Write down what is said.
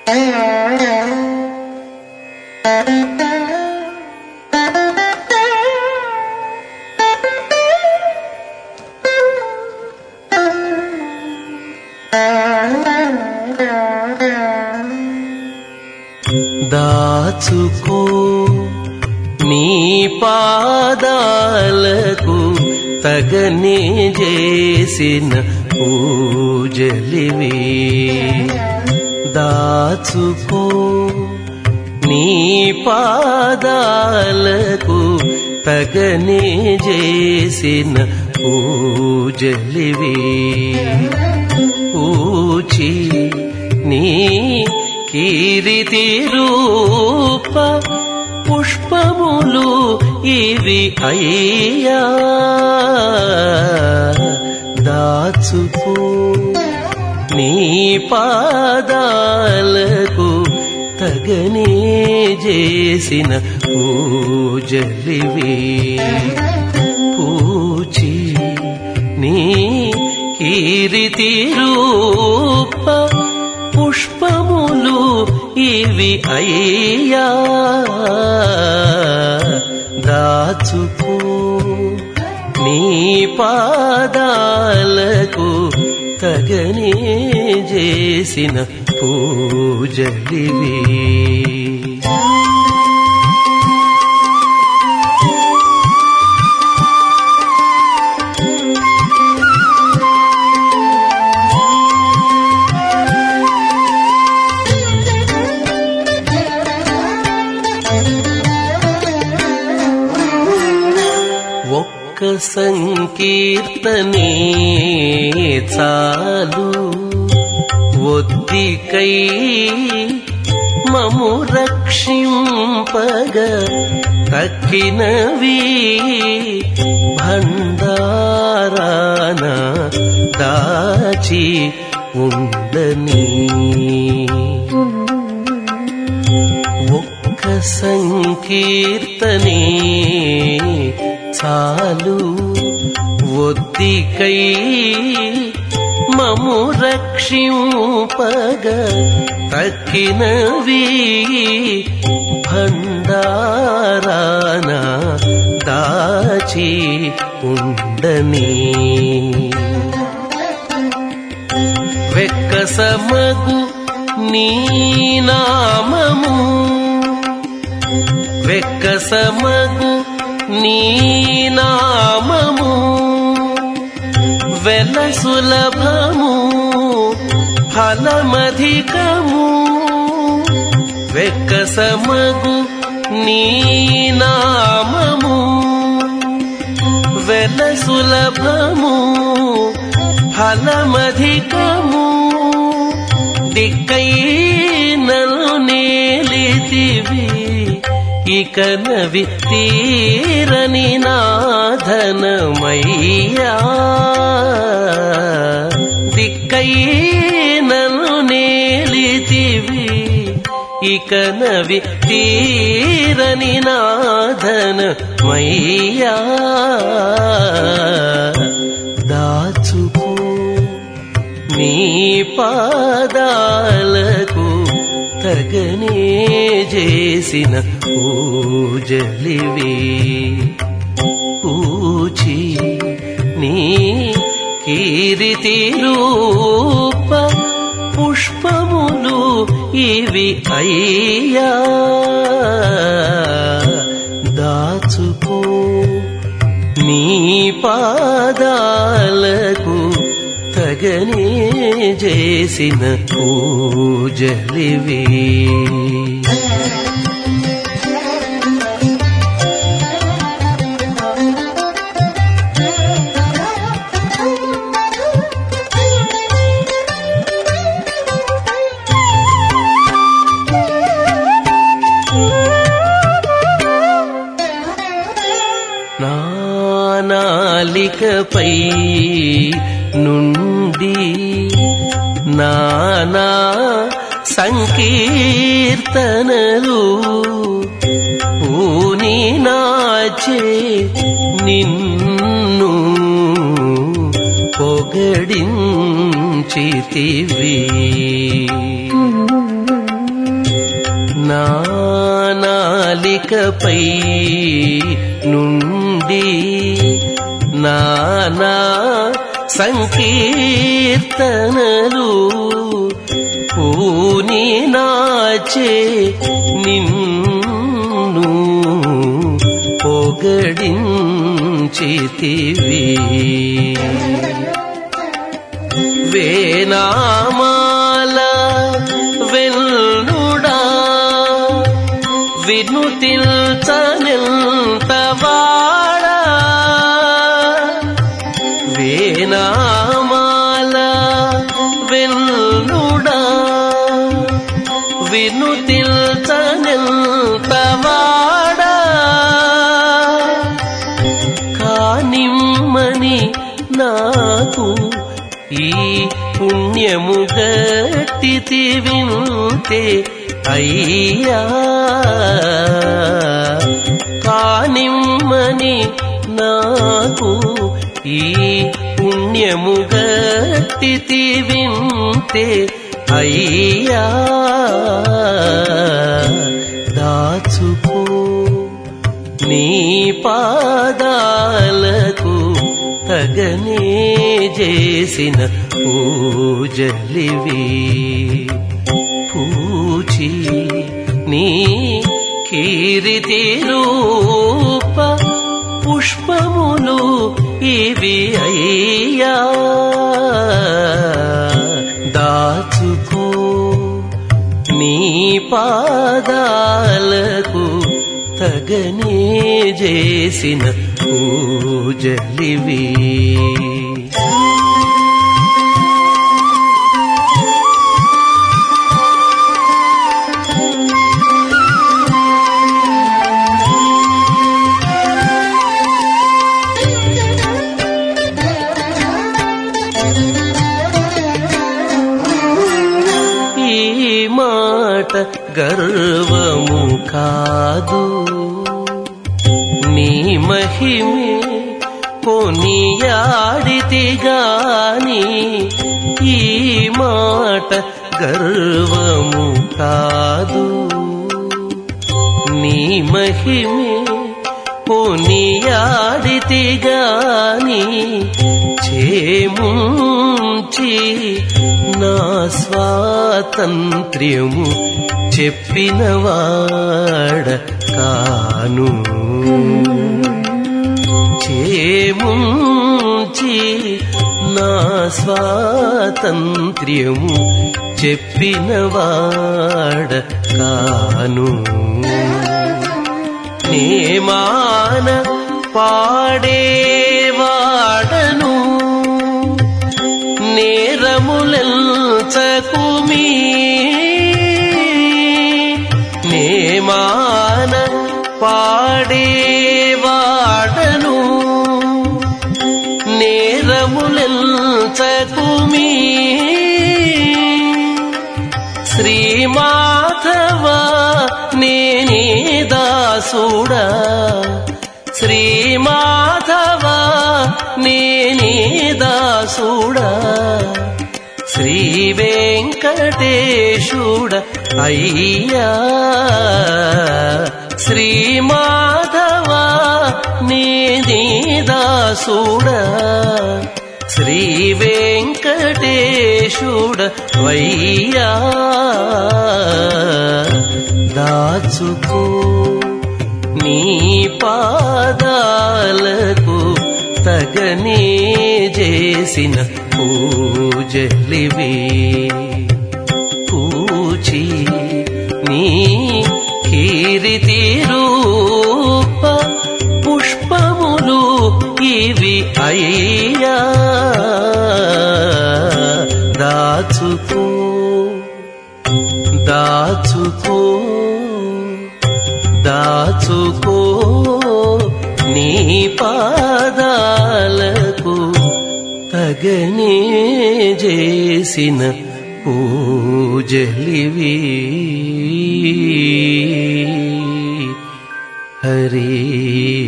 దాచుకో నీ పాదాలకు తగనే చేసిన పూజలివి దాచుకో నీ పాదాలకు తగనే చేసిన పూజలివి పూచి నీ కీరితి రూప పుష్పములు ఇవి అయ్యా దాచుకో నీ పాదాలకు తగనే చేసిన పూజలివి పూచి నీ కీరితి రూప పుష్పములు ఇవి అయ్యా దాచుకో నీ పాదాలకు తగనే చేసిన పూజలివి ఒక్క సంకీర్తనే చాలు ఒద్దికై మము రక్షింపగ తక్కినవి భండారాన దాచి ఉండని ఒక్క సంకీర్తనే చాలు ఒద్దికై మము రక్షింపగ తక్కినవి భండారాన దాచి ఉండని వెక్కసమగు నీ నామము వెక్కసమగు నీ నామము వెల సులభము ఫలమధికము వెక్కసమగు నీ నామము వెల సులభము ఫలమధికము దిక్కై నలు నేలితివి ఇక నవి తీరని నాధనమయ్యా దిక్కై నలు నేలితివి ఇక నవి తీరని నాధనమయ్యా దాచుకో నీ పాదాలకు తగనే చేసిన పూజలివి పూచి నీ కీరితి రూప పుష్పములు ఇవి అయ్యా దాచుకో నీ పాదాలకు తగనే చేసిన పూజలివి నాలికపై నుండి నానా సంకీర్తనలు పూని నాచే నిన్ను పొగడించితివి నా నాలికపై నుండి నానా సంకీర్తనలు పూని నాచే నిన్ను పొగడించితివి వేనామాల వెల్లుడా వినుతిల్చనెంతవాడా వేనామాల వెల్లుడా వినుతిల్చనెంతవాడా కానిమ్మని నాకు ఈ పుణ్యము గట్టితి వింతే అయ్యా కానిమ్మని నాకు ఈ పుణ్యము గట్టితి వింతే అయ్యా దాచుకో నీ పాదాలకు తగనే చేసిన పూజలివి పూచి నీ కీరితి రూప పుష్పములు ఇవి అయ్యా దాచుకో నీ పాదాలకు తగనే చేసిన పూజలివి ఈ మాట గర్వము కాదు నీ మహిమే కొనియాడితి గాని ఈ మాట గర్వము కాదు నీ మహిమే కొనియాడితి గాని చేముంచి నా స్వాతంత్ర్యము చెప్పినవాడ కాను చేముంచి నా స్వాతంత్ర్యము చెప్పినవాడ కాను నేమాన పాడేవాడను నేరములెల్చకుమీ నేమాన పాడేవాడను నేరములెల్చకుమీ శ్రీమాధవ నేనే దాసుడా శ్రీమాధవ నేనే దాసుడా శ్రీ వెంకటేశుడ అయ్యా శ్రీమాధవ నేనే దాసుడా శ్రీ వెంకటేశుడ వయ్యా దాచుకో నీ పాదాలకు తగనే చేసిన పూజలివి పూచి నీ కీరితి రూప పుష్పములు ఇవి అయ్యా దాచుకో దాచుకో దాచుకో నీ పాదాలకు తగనే చేసిన పూజలివి హరి